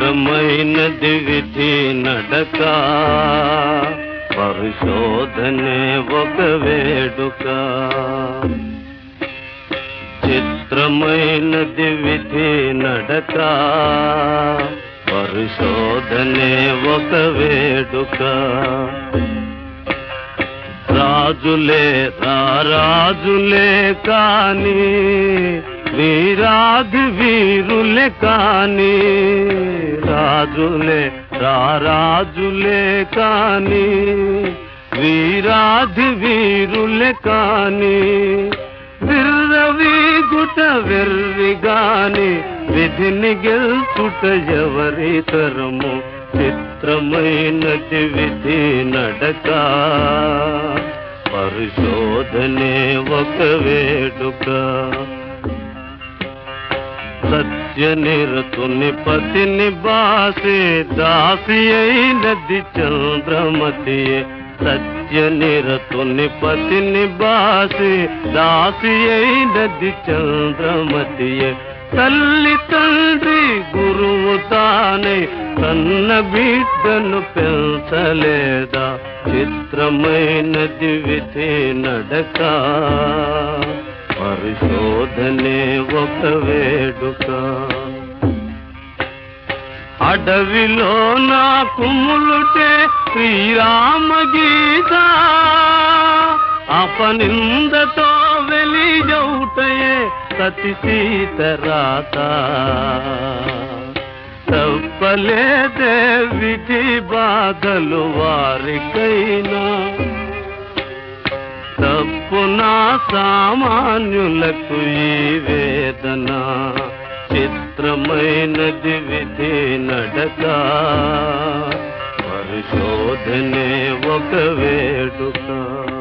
చిత్రమైనది విధి నడక పరిశోధనే ఒక వేడుక చిత్రమైనది విధి నడక పరిశోధనే ఒక వేడుక రాజులే రాజులే కాని వీరాది వీరులే కాని రాజులే రాజులే కాని వీరాది వీరులే కాని విర్రవీగుట వెర్రిగాని విధిని గెలుచుట ఎవరి తరము చిత్రమైనది విధి నడక పరిశోధనే ఒక వేడుక సత్యనిరతుని పతిని బాసే దాసి అయినది చంద్రమతియే సత్యనిరతుని పతిని బాసి దాసి అయినది చంద్రమతియే తల్లి తండ్రి గురువు తానే కన్న బిడ్డను పెంచలేదా చిత్రమైనది విధి నడక పరిశోధనే ఒక వేడుక అడవిలో నా కుములుటే శ్రీరామ గీత అపనిందతో వెలిజౌటయే సతి సీతరాత తప్పలేదే విధి బాధలు వారికైనా తప్పునా సామాన్యులకు ఈ వేదన చిత్రమైనది విధి నడక పరిశోధనే ఒక వేడుక